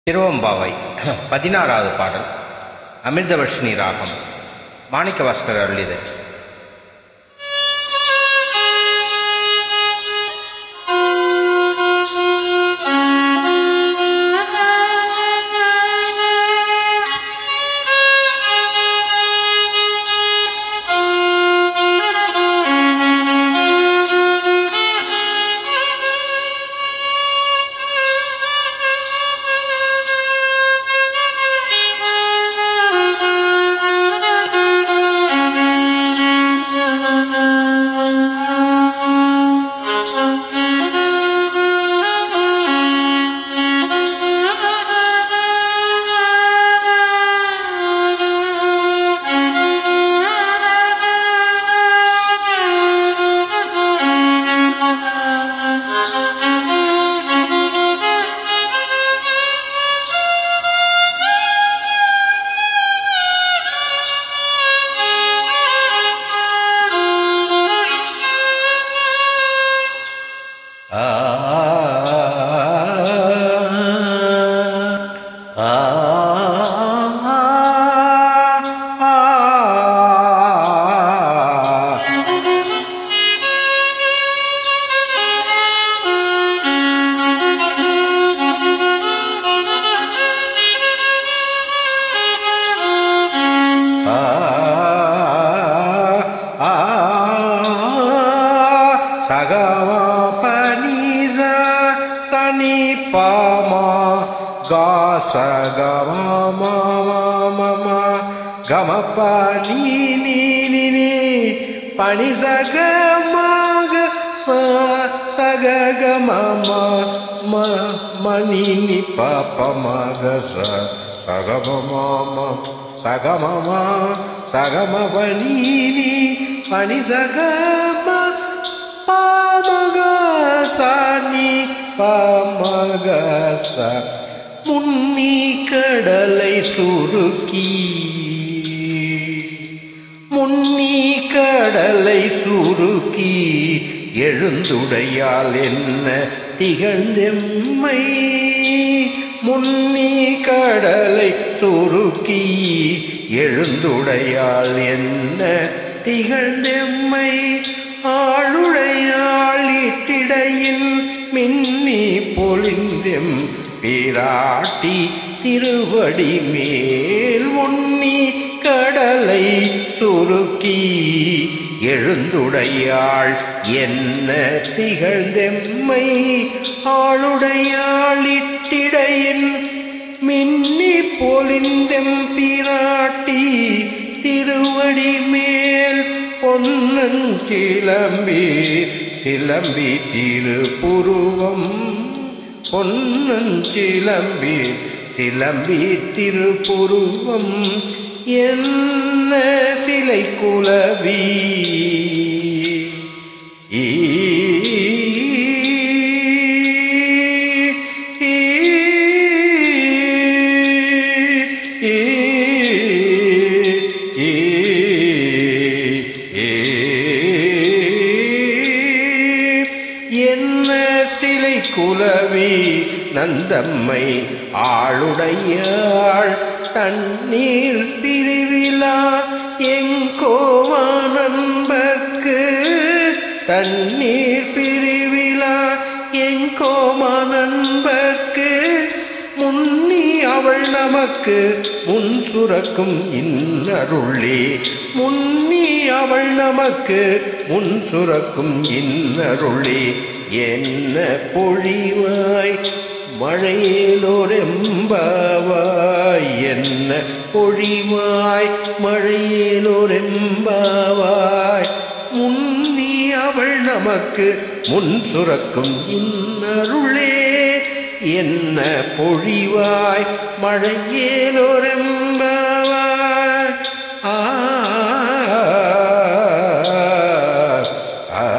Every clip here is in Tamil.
திருவம்பாவை பதினாறாவது பாடல் அமிர்தவர்ஷினி ராகம் மாணிக்கவாஸ்கர் அருளியது ஆ ஆ சகவ பனிச சனி பாமா காச கம மம கம பனி நீ நீ நீ பனி சக மக ச சக கம ம ம மணி நி பப மக ச சகம மம சகம சகம பனி நீ பனி சகம பாமக சாணி பாமக ச முன்னி கடலை சுருக்கி முன்னி கடலை சுருக்கி எழுந்துடையால் என்ன திகழ்ந்தெம்மை முன்னி கடலை சுருக்கி எழுந்துடையால் என்ன திகழ்ந்தெம்மை ஆளுடையாள் இட்டிடையின் மின்னி பொழிந்தெம் பிராட்டி திருவடி மேல் உன்னி கடலை சுருக்கி எழுந்துடையாள் என்ன திகழ்ந்தெம்மை ஆளுடையாள் இட்டிடையின் மின்னி பொலிந்தெம் பிராட்டி திருவடி மேல் பொன்னன் சிலம்பி சிலம்பி திருப்புருவம் பொன்னன் சிலம்பி சிலம்பி திருப்புருவம் என்ன சிலை குலவி ஈ என்ன சிலை குலவி நந்தம்மை ஆளுடையாள் தண்ணீர் பிரிவிழா எங்கோவா நண்பர்க்கு தண்ணீர் பிரிவிழா எங்கோமா நண்பர்க்கு முன்னி அவள் நமக்கு முன் சுரக்கும் இன்னருளே முன்னி அவள் நமக்கு முன் சுரக்கும் இன்னருளே என்ன பொழிவாய் மழையேலோரெம்பாவாய் என்ன பொழிவாய் மழையேலோரெம்பாவாய் முன்னி அவள் நமக்கு முன் சுரக்கும் இன்னருளே என்ன பொழிவாய் மழையேலோரெம்பாவாய் ஆ ஆ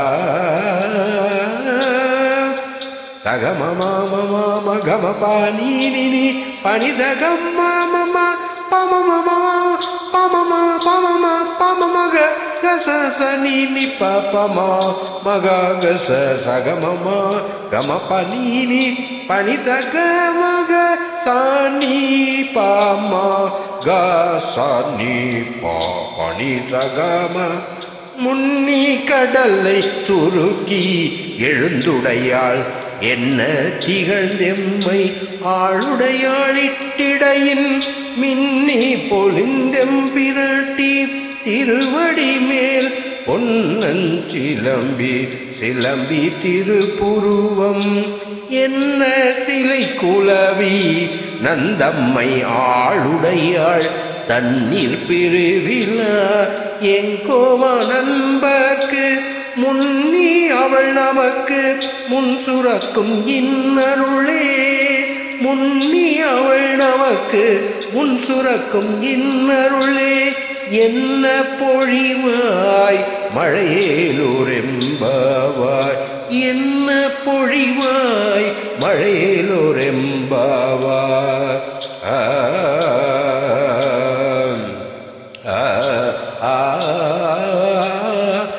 சகம மாம மாம கம பானி நினி பனி சகம் மாம மா பம மம பம மா பம மா பம மக கச சனி நி பம மக கச சகம மா கம பனி நி பனி சக மக சனி பாமா க சனி பா பனி சகம முன்னி கடலை சுருக்கி எழுந்துடையாள் என்ன திகழ்ந்தெம்மை ஆளுடையாளிட்டிடையின் மின்னி பொழிந்தெம்பிரட்டி திருவடி மேல் பொன்னஞ்சிலம்பி சிலம்பி திருப்புருவம் என்ன சிலை குலவி நந்தம்மை ஆளுடையாள் தண்ணீர் பிரிவிழா எங்கோமா நண்பர்க்கு முன்னி அவள் நமக்கு முன் சுரக்கும் இன்னருளே முன்னி அவள் நமக்கு முன் சுரக்கும் இன்னருளே என்ன பொழிவாய் மழையேலூரெம்பாவாய் என்ன பொழிவாய் மழையேலூரெம்பாவாய் ஆ ஆ ஆ